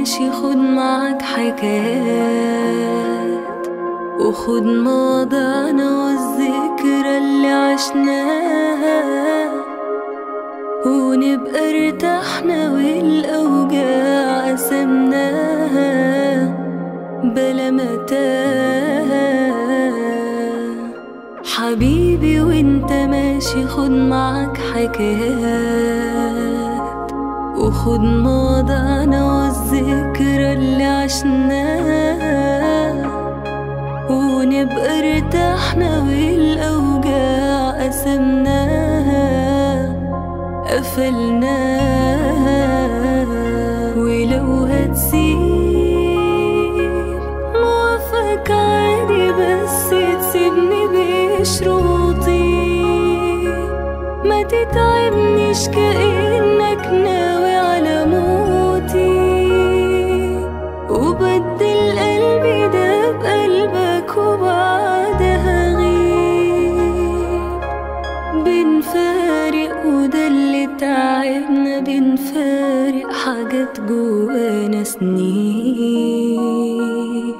ماشي خد معاك حكايات وخد مواضعنا والذكرى اللي عشناها ونبقى ارتحنا والأوجاع قسمناها بلا متاهة حبيبي وانت ماشي خد معاك حكايات وخد مواضعنا والذكرى اللي عشناها ونبقى ارتحنا والأوجاع قسمناها قفلناها ولو هتسيب موافق عادي بس تسيبني بشروطي ما تتعبنيش كأنك ناوي على موتي وبدل قلبي ده بقلبك وبعدها غيب بنفارق وده اللي تعبنا بنفارق حاجات جوانا سنين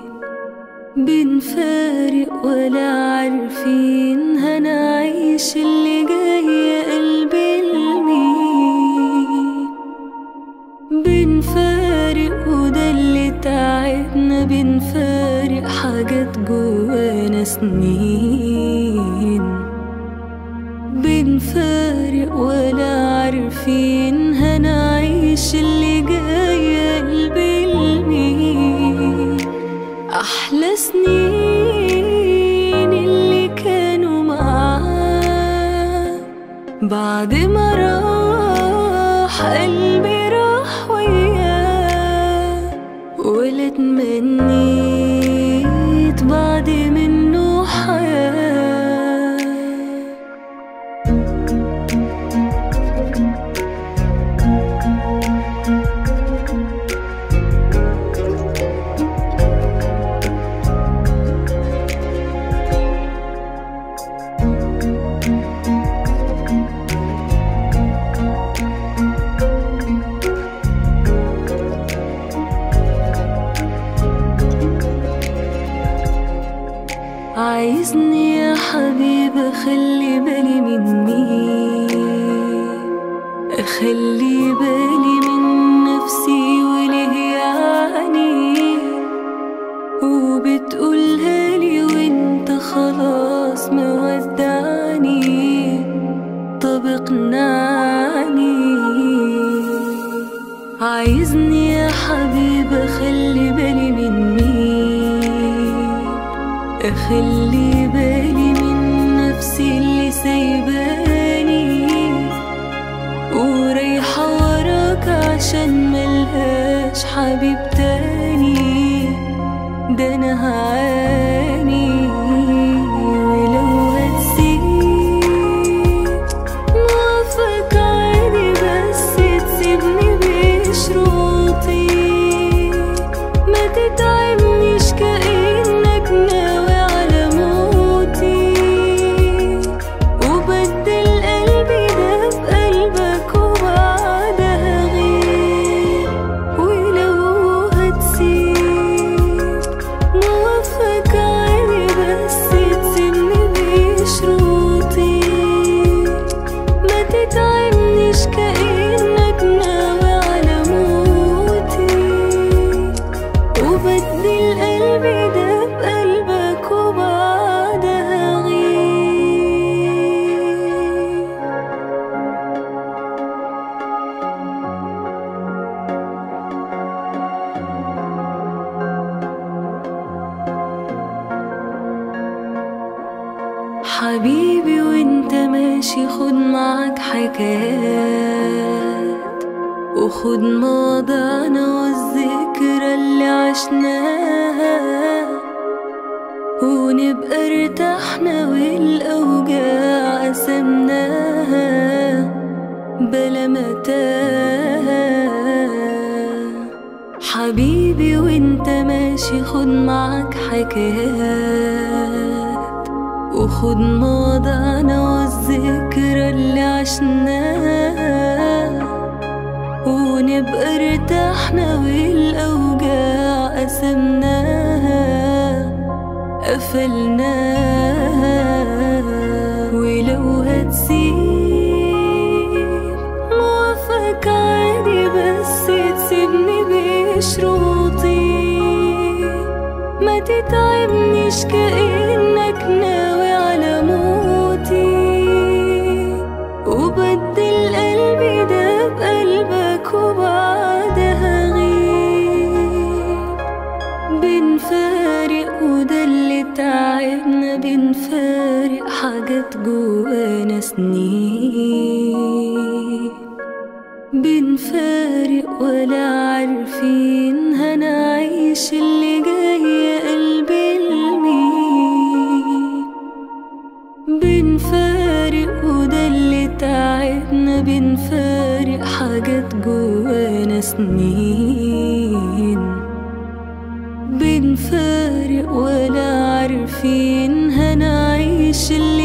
بنفارق ولا عارفين هنعيش اللي جاي يا قلبي لمين بنفارق وده اللي تعبنا بنفارق حاجات جوانا سنين بنفارق ولا عارفين هنعيش اللي جاي يا قلبي لمين أحلى سنين اللي كانوا معاه بعد ما راح قلبي راح وياه ولا تمنيت بعد منه حياه عايزني يا حبيب اخلي بالي من مين اخلي بالي من نفسي وليه يعني وبتقولها لي وانت خلاص مودعني طب اقنعني عايزني يا حبيب اخلي بالي من مين اخلي بالي من نفسي اللي سايباني ورايحة وراك عشان ملهاش حبيب تاني ده انا هعاني ولو هتسيب موافق عادي بس تسيبني بشروطي ما تتعبنيش كأنك ناوي على موتي وبدل قلبي ده بقلبك وبعدها غير ولو هتسيب موافق عادي بس تسيبني بشروطي ما تتعبنيش كأنك ناوي على موتي وبدل قلبي ده بقلبك وبعدها غير حبيبي وانت ماشي خد معاك حكايات وخد مواضعنا والذكرى اللي عشناها ونبقى ارتحنا والأوجاع قسمناها بلا متاهة حبيبي وانت ماشي خد معاك حكايات وخد مواضعنا والذكرى اللي عشناها ونبقى ارتحنا والأوجاع قفلناها ولو هتسيب موافق عادي بس تسيبني بشروطي ما تتعبنيش كأنك ناوي على موتي وبدل قلبي ده بقلبك وبعدها غيب بنفارق وده اللي تعبنا بنفارق حاجات جوانا سنين بنفارق ولا عارفين هنعيش اللي جاي يا قلبي لمين بنفارق وده اللي تعبنا بنفارق حاجات جوانا سنين بنفارق ولا عارفين هنعيش اللي